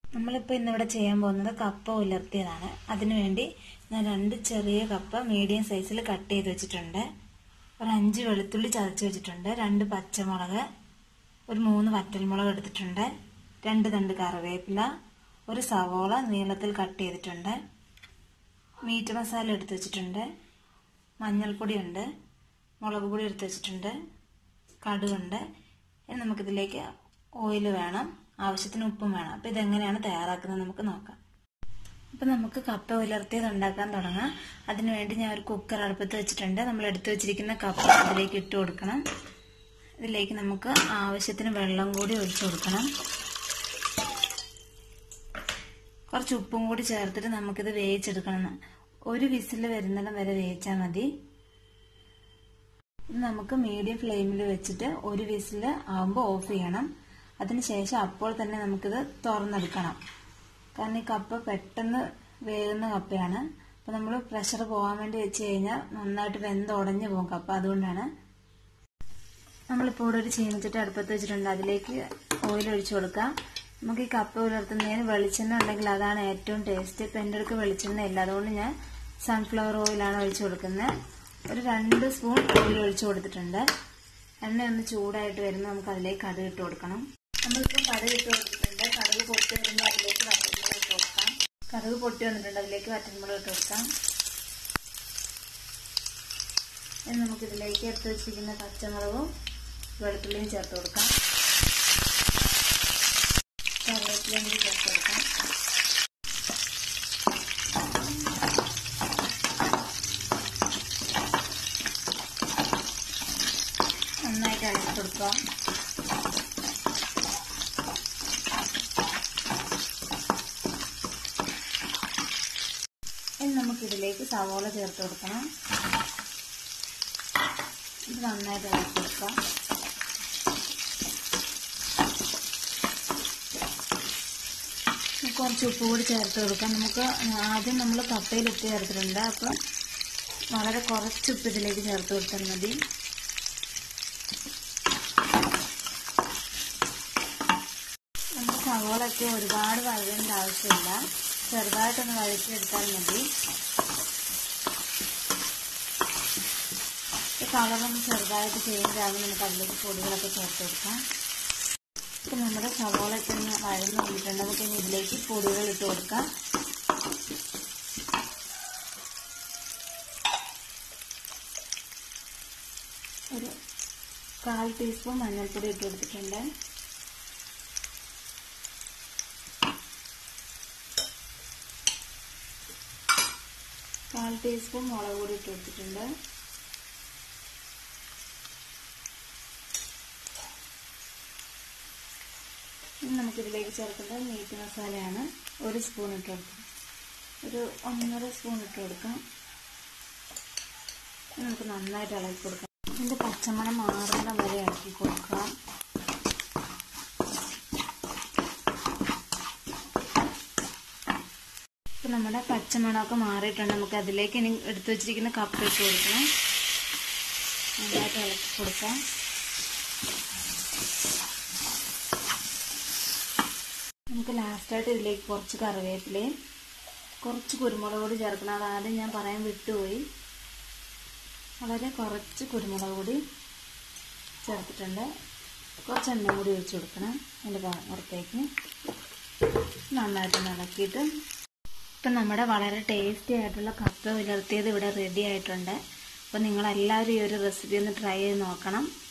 നമ്മളിപ്പോൾ ഇന്നിവിടെ ചെയ്യാൻ പോകുന്നത് കപ്പ ഉലർത്തിയതാണ് അതിനുവേണ്ടി ഞാൻ രണ്ട് ചെറിയ കപ്പ മീഡിയം സൈസിൽ കട്ട് ചെയ്ത് വെച്ചിട്ടുണ്ട് ഒരു അഞ്ച് വെളുത്തുള്ളി ചതച്ച് വെച്ചിട്ടുണ്ട് രണ്ട് പച്ചമുളക് ഒരു മൂന്ന് വറ്റൽമുളക് എടുത്തിട്ടുണ്ട് രണ്ട് തണ്ട് കറിവേപ്പില ഒരു സവോള നീളത്തിൽ കട്ട് ചെയ്തിട്ടുണ്ട് മീറ്റ് മസാല എടുത്ത് വെച്ചിട്ടുണ്ട് മഞ്ഞൾപ്പൊടിയുണ്ട് മുളക് പൊടി എടുത്ത് വെച്ചിട്ടുണ്ട് കടുകുണ്ട് ഇനി നമുക്കിതിലേക്ക് ഓയിൽ വേണം ആവശ്യത്തിന് ഉപ്പും വേണം അപ്പോൾ ഇതെങ്ങനെയാണ് തയ്യാറാക്കുന്നത് നമുക്ക് നോക്കാം അപ്പോൾ നമുക്ക് കപ്പ ഉലർത്തിയത് ഉണ്ടാക്കാൻ തുടങ്ങാം അതിനുവേണ്ടി ഞാൻ ഒരു കുക്കർ അടുപ്പത്ത് വെച്ചിട്ടുണ്ട് നമ്മൾ എടുത്തു വെച്ചിരിക്കുന്ന കപ്പ അതിലേക്ക് ഇട്ട് കൊടുക്കണം ഇതിലേക്ക് നമുക്ക് ആവശ്യത്തിന് വെള്ളം കൂടി ഒഴിച്ചു കൊടുക്കണം കുറച്ച് ഉപ്പും കൂടി ചേർത്തിട്ട് നമുക്കിത് വേവിച്ചെടുക്കണം ഒരു വിസിൽ വരുന്നിടം വരെ വേവിച്ചാൽ മതി ഇത് നമുക്ക് മീഡിയം ഫ്ലെയിമിൽ വെച്ചിട്ട് ഒരു വിസിൽ ആകുമ്പോൾ ഓഫ് ചെയ്യണം അതിനുശേഷം അപ്പോൾ തന്നെ നമുക്കിത് തുറന്നെടുക്കണം കാരണം ഈ കപ്പ പെട്ടെന്ന് വേകുന്ന കപ്പയാണ് അപ്പോൾ നമ്മൾ പ്രഷർ പോകാൻ വേണ്ടി വെച്ച് കഴിഞ്ഞാൽ നന്നായിട്ട് വെന്ത് ഉടഞ്ഞു പോകും കപ്പ അതുകൊണ്ടാണ് നമ്മളിപ്പോൾ ഇവിടെ ഒരു ചീനച്ചിട്ട് അടുപ്പത്ത് വെച്ചിട്ടുണ്ട് അതിലേക്ക് ഓയിൽ ഒഴിച്ചു കൊടുക്കാം നമുക്ക് ഈ കപ്പ ഉലർത്തുന്നതിന് വെളിച്ചെണ്ണ ഉണ്ടെങ്കിൽ അതാണ് ഏറ്റവും ടേസ്റ്റ് ഇപ്പം എൻ്റെ അടുക്ക് വെളിച്ചെണ്ണ ഇല്ല അതുകൊണ്ട് ഞാൻ സൺഫ്ലവർ ഓയിലാണ് ഒഴിച്ചു കൊടുക്കുന്നത് ഒരു രണ്ട് സ്പൂൺ ഓയിൽ ഒഴിച്ചു കൊടുത്തിട്ടുണ്ട് എണ്ണ ഒന്ന് ചൂടായിട്ട് വരുമ്പോൾ നമുക്ക് അതിലേക്ക് കടുക് ഇട്ട് കൊടുക്കണം നമ്മളിപ്പോൾ കടുക് ഇട്ട് കൊടുത്തിട്ടുണ്ട് കടുക് പൊട്ടി വരുമ്പോൾ അതിലേക്ക് വറ്റൻമുളക് ഇട്ട് കൊടുക്കാം കടുക് പൊട്ടി വന്നിട്ടുണ്ട് അതിലേക്ക് വറ്റൻമുളക് ഇട്ട് കൊടുക്കാം ഇനി നമുക്കിതിലേക്ക് എടുത്ത് വെച്ചിരിക്കുന്ന പച്ചമുളകും വെളുത്തുള്ളിയും ചേർത്ത് കൊടുക്കാം കറിവേപ്പിലയും കൂടി ചേർത്ത് കൊടുക്കാം നന്നായിട്ട് ഇളക്കി കൊടുക്കുക ഇനി നമുക്കിതിലേക്ക് സവോള ചേർത്ത് കൊടുക്കണം ഇത് നന്നായിട്ട് ഇളക്കി കൊടുക്കാം കുറച്ച് ഉപ്പ് കൂടി ചേർത്ത് കൊടുക്കാം നമുക്ക് ആദ്യം നമ്മൾ കപ്പയിൽ ഉപ്പ് ചേർത്തിട്ടുണ്ട് അപ്പം വളരെ കുറച്ച് ഉപ്പ് ഇതിലേക്ക് ചേർത്ത് കൊടുത്താൽ മതി നമുക്ക് സവോളൊക്കെ ഒരുപാട് വഴകേണ്ട ആവശ്യമില്ല ചെറുതായിട്ടൊന്ന് വഴറ്റിയെടുത്താൽ മതി കളറൊന്ന് ചെറുതായിട്ട് ചേഞ്ച് ആകുമ്പോൾ നമുക്ക് അതിലേക്ക് പൊടികളൊക്കെ ചേർത്ത് കൊടുക്കാം ഇപ്പം നമ്മുടെ സവോളയൊക്കെ ഒന്ന് വഴന്ന് വന്നിട്ടുണ്ട് നമുക്ക് ഇനി ഇതിലേക്ക് പൊടികൾ ഇട്ട് കൊടുക്കാം ഒരു കാൽ ടീസ്പൂൺ മഞ്ഞൾപ്പൊടി ഇട്ട് കൊടുത്തിട്ടുണ്ട് കാൽ ടീസ്പൂൺ മുളക് പൊടി ഇട്ട് കൊടുത്തിട്ടുണ്ട് ഇനി നമുക്കിതിലേക്ക് ചേർക്കേണ്ടത് മീറ്റ് മസാലയാണ് ഒരു സ്പൂൺ ഇട്ട് കൊടുക്കാം ഒരു ഒന്നര സ്പൂൺ ഇട്ട് കൊടുക്കാം നമുക്ക് നന്നായിട്ട് ഇളക്കി കൊടുക്കാം ഇതിൻ്റെ പച്ചമണം മാറുന്ന വരെ ഇളക്കി കൊടുക്കാം ഇപ്പം നമ്മുടെ പച്ചമണമൊക്കെ മാറിയിട്ടുണ്ട് നമുക്ക് അതിലേക്ക് ഇനി എടുത്തു വെച്ചിരിക്കുന്ന കപ്പ് ഇട്ട് കൊടുക്കണം നന്നായിട്ട് ഇളക്കി കൊടുക്കാം നമുക്ക് ലാസ്റ്റായിട്ട് ഇതിലേക്ക് കുറച്ച് കറിവേപ്പിലയും കുറച്ച് കുരുമുളക് പൊടി ചേർക്കണം അത് ആദ്യം ഞാൻ പറയാൻ വിട്ടുപോയി വളരെ കുറച്ച് കുരുമുളക് പൊടി ചേർത്തിട്ടുണ്ട് കുറച്ച് എണ്ണ കൂടി ഒഴിച്ച് കൊടുക്കണം അതിൻ്റെ പുറത്തേക്ക് നന്നായിട്ട് ഇളക്കിയിട്ട് ഇപ്പം നമ്മുടെ വളരെ ടേസ്റ്റി ആയിട്ടുള്ള കപ്പ ഉലർത്തിയത് ഇവിടെ റെഡി ആയിട്ടുണ്ട് അപ്പോൾ നിങ്ങളെല്ലാവരും ഈ ഒരു റെസിപ്പി ഒന്ന് ട്രൈ ചെയ്ത് നോക്കണം